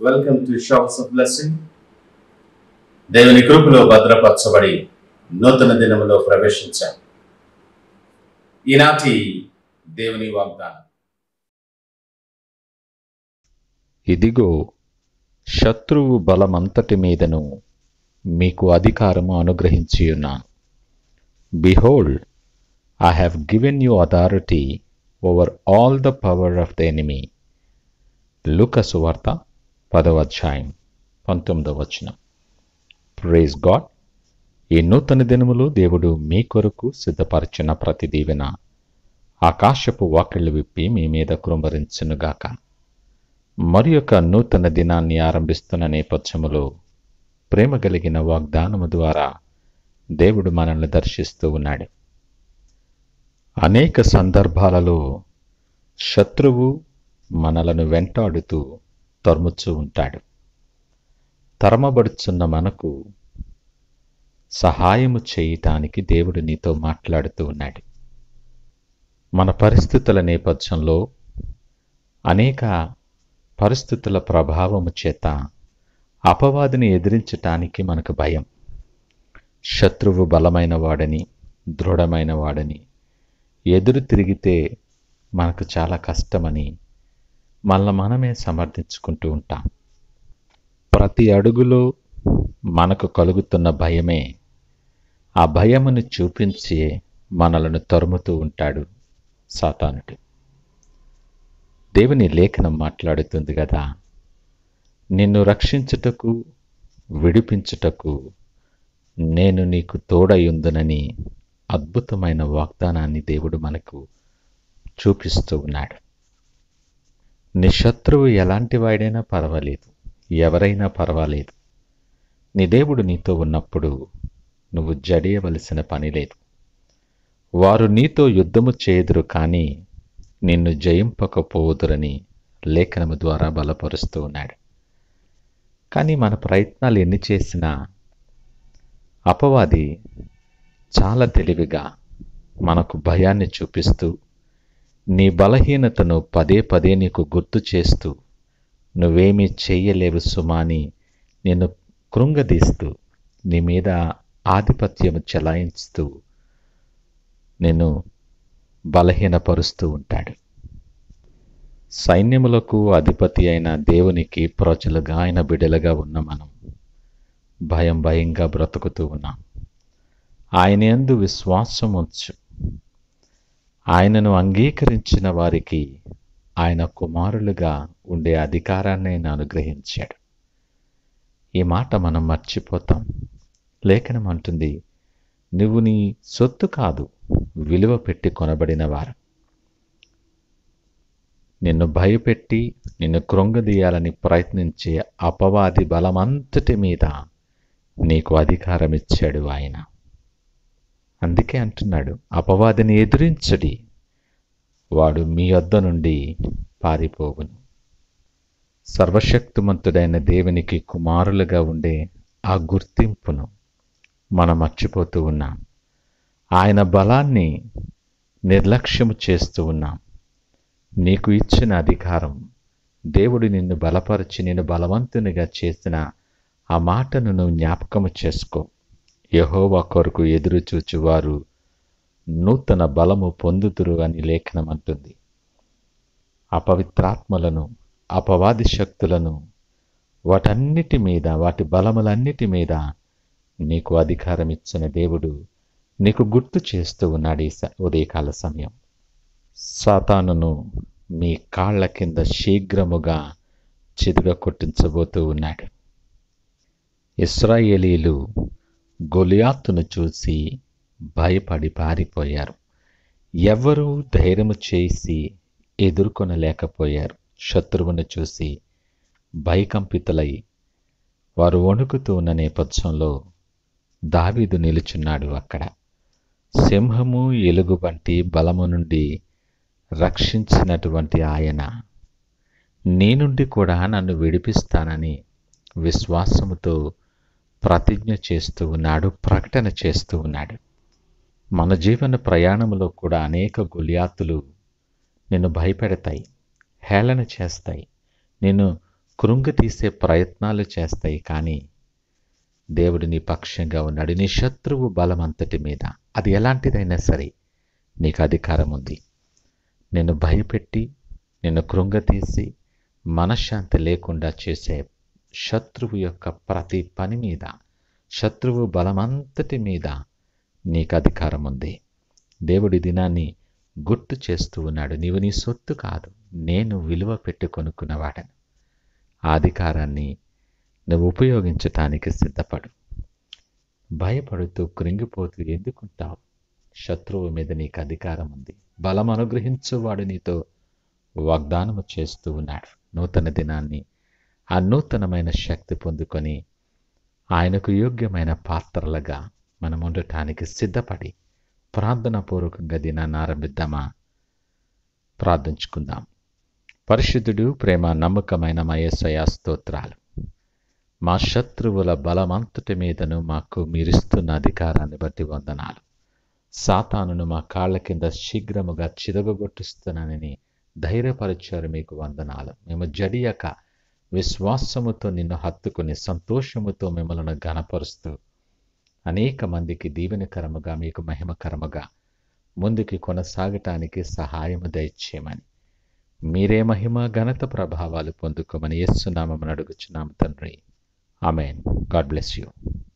welcome to shops of blessing దేవుని కృపలో భద్రపరచబడి నూతన దినములో ప్రవేశించాం ఈనాటి దేవుని వాగ్దానం ఇదిగో శత్రువు బలమంతటి మీదను మీకు అధికారము అనుగ్రహించి ఉన్నాను behold I have given you authority over all the power of the enemy లూకసు వార్త పదవ అధ్యాయం పంతొమ్మిదవ వచనం ప్రేజ్ గాడ్ ఈ నూతన దినములు దేవుడు మీ కొరకు సిద్ధపరిచిన ప్రతి దీవెన ఆకాశపు వాకిళ్ళు విప్పి మీ మీద కృంభరించునుగాక మరి యొక్క నూతన దినాన్ని ఆరంభిస్తున్న నేపథ్యములో ప్రేమ కలిగిన వాగ్దానము ద్వారా దేవుడు మనల్ని దర్శిస్తూ ఉన్నాడు అనేక సందర్భాలలో శత్రువు మనలను వెంటాడుతూ తరుముచూ ఉంటాడు తరమబడుచున్న మనకు సహాయము చేయటానికి దేవుడు నీతో మాట్లాడుతూ ఉన్నాడు మన పరిస్థితుల నేపథ్యంలో అనేక పరిస్థితుల ప్రభావము చేత అపవాదిని ఎదిరించటానికి మనకు భయం శత్రువు బలమైన వాడని దృఢమైన వాడని ఎదురు తిరిగితే మనకు చాలా కష్టమని మళ్ళా మనమే సమర్థించుకుంటూ ఉంటాం ప్రతి అడుగులో మనకు కలుగుతున్న భయమే ఆ భయమును చూపించి మనలను తరుముతూ ఉంటాడు సాతానుడు దేవుని లేఖనం మాట్లాడుతుంది కదా నిన్ను రక్షించుటకు విడిపించుటకు నేను నీకు తోడయుందునని అద్భుతమైన వాగ్దానాన్ని దేవుడు మనకు చూపిస్తూ ఉన్నాడు నీ శత్రువు ఎలాంటి వాడైనా పర్వాలేదు ఎవరైనా పర్వాలేదు నీ దేవుడు నీతో ఉన్నప్పుడు నువ్వు జడియవలసిన పని లేదు వారు నీతో యుద్ధము చేయుదురు కానీ నిన్ను జయింపకపోదురని లేఖనము ద్వారా బలపరుస్తూ ఉన్నాడు కానీ మన ప్రయత్నాలు ఎన్ని చేసినా అపవాది చాలా తెలివిగా మనకు భయాన్ని చూపిస్తూ నీ బలహీనతను పదే పదే నీకు గుర్తు చేస్తూ నువ్వేమీ చెయ్యలేవు సుమాని నిన్ను కృంగదీస్తూ నీ మీద ఆధిపత్యము చెలాయిస్తూ నిన్ను బలహీనపరుస్తూ ఉంటాడు సైన్యములకు అధిపతి అయిన దేవునికి ప్రజలుగా ఆయన బిడలుగా ఉన్న మనం భయం భయంగా బ్రతుకుతూ ఉన్నాం ఆయన యందు విశ్వాసం ఉంచు ఆయనను అంగీకరించిన వారికి ఆయన కుమారులుగా ఉండే అధికారాన్ని ఆయన అనుగ్రహించాడు ఈ మాట మనం మర్చిపోతాం లేఖనం అంటుంది నువ్వు నీ సొత్తు కాదు విలువ పెట్టి కొనబడిన వారు నిన్ను భయపెట్టి నిన్ను కృంగదీయాలని ప్రయత్నించే అపవాది బలమంతటి మీద నీకు అధికారం ఇచ్చాడు ఆయన అందుకే అంటున్నాడు అపవాదిని ఎదిరించడి వాడు మీ వద్ద నుండి పారిపోవును సర్వశక్తిమంతుడైన దేవునికి కుమారులుగా ఉండే ఆ గుర్తింపును మనం మర్చిపోతూ ఉన్నాం ఆయన బలాన్ని నిర్లక్ష్యము చేస్తూ ఉన్నాం నీకు ఇచ్చిన అధికారం దేవుడు నిన్ను బలపరిచి నిన్ను బలవంతునిగా చేసిన ఆ మాటను నువ్వు జ్ఞాపకము చేసుకో యహోవా కొరకు ఎదురు చూచువారు నూతన బలము పొందుతురు అని లేఖనం అంటుంది అపవిత్రాత్మలను అపవాది శక్తులను వాటన్నిటి మీద వాటి బలములన్నిటి మీద నీకు అధికారం ఇచ్చిన దేవుడు నీకు గుర్తు చేస్తూ ఉన్నాడు ఈ స- ఉదయకాల సమయం సాతానును మీ కాళ్ళ కింద శీఘ్రముగా చిదుగ కొట్టించబోతూ ఉన్నాడు ఇస్రాయేలీలు గొలియాతును చూసి భయపడి పారిపోయారు ఎవరూ ధైర్యము చేసి ఎదుర్కొనలేకపోయారు శత్రువును చూసి భయకంపితులై వారు వణుకుతూ ఉన్న నేపథ్యంలో దావీదు నిలుచున్నాడు అక్కడ సింహము ఎలుగుబంటి బలము నుండి రక్షించినటువంటి ఆయన నీ నుండి కూడా నన్ను విడిపిస్తానని విశ్వాసముతో ప్రతిజ్ఞ చేస్తూ ఉన్నాడు ప్రకటన చేస్తూ ఉన్నాడు మన జీవన ప్రయాణంలో కూడా అనేక గుళ్యాతులు నిన్ను భయపెడతాయి హేళన చేస్తాయి నిన్ను కృంగతీసే ప్రయత్నాలు చేస్తాయి కానీ దేవుడు నీ పక్షంగా ఉన్నాడు నీ శత్రువు బలం అంతటి మీద అది ఎలాంటిదైనా సరే నీకు అధికారం ఉంది నిన్ను భయపెట్టి నిన్ను కృంగతీసి మనశ్శాంతి లేకుండా చేసే శత్రువు యొక్క ప్రతి పని మీద శత్రువు బలమంతటి మీద నీకు అధికారం ఉంది దేవుడి దినాన్ని గుర్తు చేస్తూ ఉన్నాడు నీవు నీ సొత్తు కాదు నేను విలువ పెట్టి కొనుక్కున్నవాడను ఆ అధికారాన్ని నువ్వు ఉపయోగించటానికి సిద్ధపడు భయపడుతూ కృంగిపోతూ ఎందుకుంటావు శత్రువు మీద నీకు అధికారం ఉంది బలం అనుగ్రహించువాడు నీతో వాగ్దానము చేస్తూ ఉన్నాడు నూతన దినాన్ని ఆ నూతనమైన శక్తి పొందుకొని ఆయనకు యోగ్యమైన పాత్రలుగా మనం ఉండటానికి సిద్ధపడి ప్రార్థనాపూర్వకంగా దినాన్ని ఆరంభిద్దామా ప్రార్థించుకుందాం పరిశుద్ధుడు ప్రేమ నమ్మకమైన మా యేసయ్య స్తోత్రాలు మా శత్రువుల బలమంతటి మీదను మాకు మీరిస్తున్న అధికారాన్ని బట్టి వందనాలు సాతానును మా కాళ్ళ కింద శీఘ్రముగా చిదగొట్టుస్తున్నానని ధైర్యపరిచారు మీకు వందనాలు మేము జడియక విశ్వాసముతో నిన్ను హత్తుకుని సంతోషముతో మిమ్మల్ని గనపరుస్తూ అనేక మందికి దీవెనకరముగా మీకు మహిమకరముగా ముందుకి కొనసాగటానికి సహాయము దయచేయమని మీరే మహిమ ఘనత ప్రభావాలు పొందుకోమని యేసునామం అడుగుచున్నాము తండ్రి ఆమెన్ గాడ్ బ్లెస్ యూ